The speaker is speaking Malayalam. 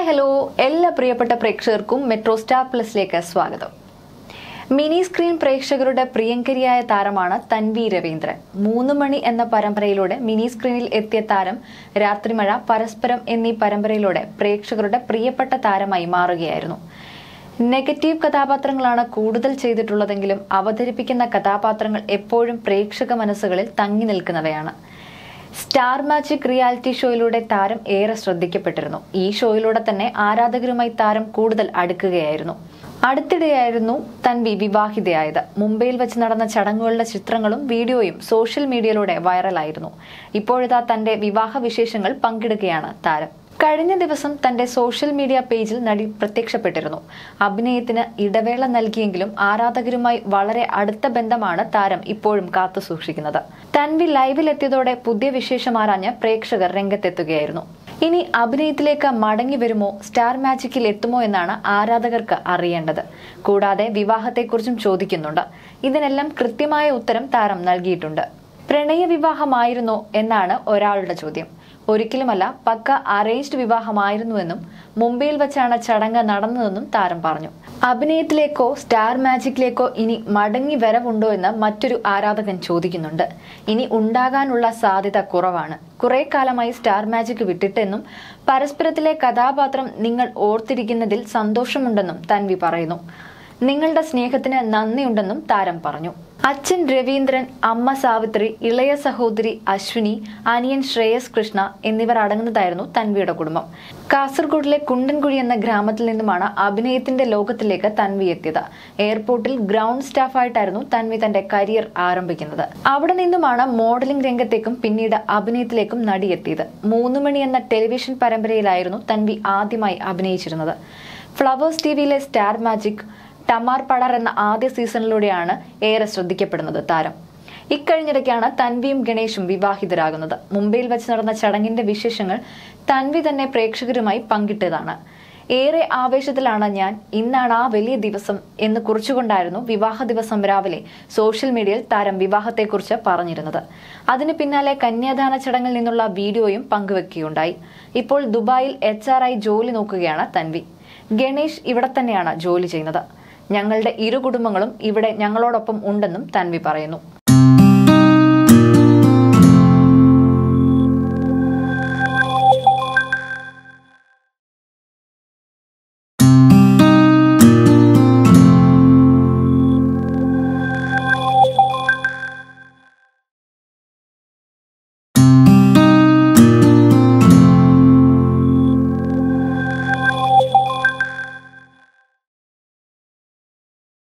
ഹലോ എല്ലാ പ്രിയപ്പെട്ട പ്രേക്ഷകർക്കും മെട്രോ സ്റ്റാർ പ്ലസിലേക്ക് സ്വാഗതം മിനി സ്ക്രീൻ പ്രേക്ഷകരുടെ പ്രിയങ്കരിയായ താരമാണ് തൻവി രവീന്ദ്രൻ മൂന്ന് മണി എന്ന പരമ്പരയിലൂടെ മിനി സ്ക്രീനിൽ എത്തിയ താരം രാത്രിമഴ പരസ്പരം എന്നീ പരമ്പരയിലൂടെ പ്രേക്ഷകരുടെ പ്രിയപ്പെട്ട താരമായി മാറുകയായിരുന്നു നെഗറ്റീവ് കഥാപാത്രങ്ങളാണ് കൂടുതൽ ചെയ്തിട്ടുള്ളതെങ്കിലും അവതരിപ്പിക്കുന്ന കഥാപാത്രങ്ങൾ എപ്പോഴും പ്രേക്ഷക മനസ്സുകളിൽ തങ്ങി നിൽക്കുന്നവയാണ് സ്റ്റാർ മാജിക് റിയാലിറ്റി ഷോയിലൂടെ താരം ഏറെ ശ്രദ്ധിക്കപ്പെട്ടിരുന്നു ഈ ഷോയിലൂടെ തന്നെ ആരാധകരുമായി താരം കൂടുതൽ അടുക്കുകയായിരുന്നു അടുത്തിടെയായിരുന്നു തൻവി വിവാഹിതയായത് മുംബൈയിൽ വെച്ച് നടന്ന ചടങ്ങുകളുടെ ചിത്രങ്ങളും വീഡിയോയും സോഷ്യൽ മീഡിയയിലൂടെ വൈറലായിരുന്നു ഇപ്പോഴിതാ തന്റെ വിവാഹ വിശേഷങ്ങൾ പങ്കിടുകയാണ് താരം കഴിഞ്ഞ ദിവസം തന്റെ സോഷ്യൽ മീഡിയ പേജിൽ നടി പ്രത്യക്ഷപ്പെട്ടിരുന്നു അഭിനയത്തിന് ഇടവേള നൽകിയെങ്കിലും ആരാധകരുമായി വളരെ അടുത്ത ബന്ധമാണ് താരം ഇപ്പോഴും കാത്തു സൂക്ഷിക്കുന്നത് തൻവി ലൈവിലെത്തിയതോടെ പുതിയ വിശേഷം ആരാഞ്ഞ് പ്രേക്ഷകർ രംഗത്തെത്തുകയായിരുന്നു ഇനി അഭിനയത്തിലേക്ക് മടങ്ങി വരുമോ സ്റ്റാർ മാജിക്കിൽ എത്തുമോ എന്നാണ് ആരാധകർക്ക് അറിയേണ്ടത് കൂടാതെ വിവാഹത്തെക്കുറിച്ചും ചോദിക്കുന്നുണ്ട് ഇതിനെല്ലാം കൃത്യമായ ഉത്തരം താരം നൽകിയിട്ടുണ്ട് പ്രണയ വിവാഹമായിരുന്നോ എന്നാണ് ഒരാളുടെ ചോദ്യം ഒരിക്കലുമല്ല പക്ക അറേഞ്ച്ഡ് വിവാഹമായിരുന്നുവെന്നും മുംബൈയിൽ വെച്ചാണ് ചടങ്ങ് നടന്നതെന്നും താരം പറഞ്ഞു അഭിനയത്തിലേക്കോ സ്റ്റാർ മാജിക്കിലേക്കോ ഇനി മടങ്ങി വരവുണ്ടോ എന്ന് മറ്റൊരു ആരാധകൻ ചോദിക്കുന്നുണ്ട് ഇനി ഉണ്ടാകാനുള്ള സാധ്യത കുറവാണ് കുറെ കാലമായി സ്റ്റാർ മാജിക് വിട്ടിട്ടെന്നും പരസ്പരത്തിലെ കഥാപാത്രം നിങ്ങൾ ഓർത്തിരിക്കുന്നതിൽ സന്തോഷമുണ്ടെന്നും തൻവി പറയുന്നു നിങ്ങളുടെ സ്നേഹത്തിന് നന്ദിയുണ്ടെന്നും താരം പറഞ്ഞു അച്ഛൻ രവീന്ദ്രൻ അമ്മ സാവിത്രി ഇളയ സഹോദരി അശ്വിനി അനിയൻ ശ്രേയസ് കൃഷ്ണ എന്നിവർ അടങ്ങുന്നതായിരുന്നു തൻവിയുടെ കുടുംബം കാസർഗോഡിലെ കുണ്ടൻകുഴി എന്ന ഗ്രാമത്തിൽ നിന്നുമാണ് അഭിനയത്തിന്റെ ലോകത്തിലേക്ക് തൻവി എത്തിയത് എയർപോർട്ടിൽ ഗ്രൗണ്ട് സ്റ്റാഫായിട്ടായിരുന്നു തൻവി തന്റെ കരിയർ ആരംഭിക്കുന്നത് അവിടെ നിന്നുമാണ് മോഡലിംഗ് രംഗത്തേക്കും പിന്നീട് അഭിനയത്തിലേക്കും നടിയെത്തിയത് മൂന്ന് മണി എന്ന ടെലിവിഷൻ പരമ്പരയിലായിരുന്നു തൻവി ആദ്യമായി അഭിനയിച്ചിരുന്നത് ഫ്ലവേഴ്സ് ടിവിയിലെ സ്റ്റാർ മാജിക് ടമാർ പടർ എന്ന ആദ്യ സീസണിലൂടെയാണ് ഏറെ ശ്രദ്ധിക്കപ്പെടുന്നത് താരം ഇക്കഴിഞ്ഞിടയ്ക്കാണ് തൻവിയും ഗണേഷും വിവാഹിതരാകുന്നത് മുംബൈയിൽ വെച്ച് നടന്ന ചടങ്ങിന്റെ വിശേഷങ്ങൾ തൻവി തന്നെ പ്രേക്ഷകരുമായി പങ്കിട്ടതാണ് ഏറെ ആവേശത്തിലാണ് ഞാൻ ഇന്നാണ് ആ വലിയ ദിവസം എന്ന് കുറിച്ചുകൊണ്ടായിരുന്നു വിവാഹ ദിവസം രാവിലെ സോഷ്യൽ മീഡിയയിൽ താരം വിവാഹത്തെക്കുറിച്ച് പറഞ്ഞിരുന്നത് അതിന് പിന്നാലെ കന്യാദാന ചടങ്ങിൽ നിന്നുള്ള വീഡിയോയും പങ്കുവെക്കുകയുണ്ടായി ഇപ്പോൾ ദുബായിൽ എച്ച് ആർ ഐ ജോലി നോക്കുകയാണ് തൻവി ഗണേഷ് ഇവിടെ തന്നെയാണ് ജോലി ചെയ്യുന്നത് ഞങ്ങളുടെ ഇരു കുടുംബങ്ങളും ഇവിടെ ഞങ്ങളോടൊപ്പം ഉണ്ടെന്നും തൻവി പറയുന്നു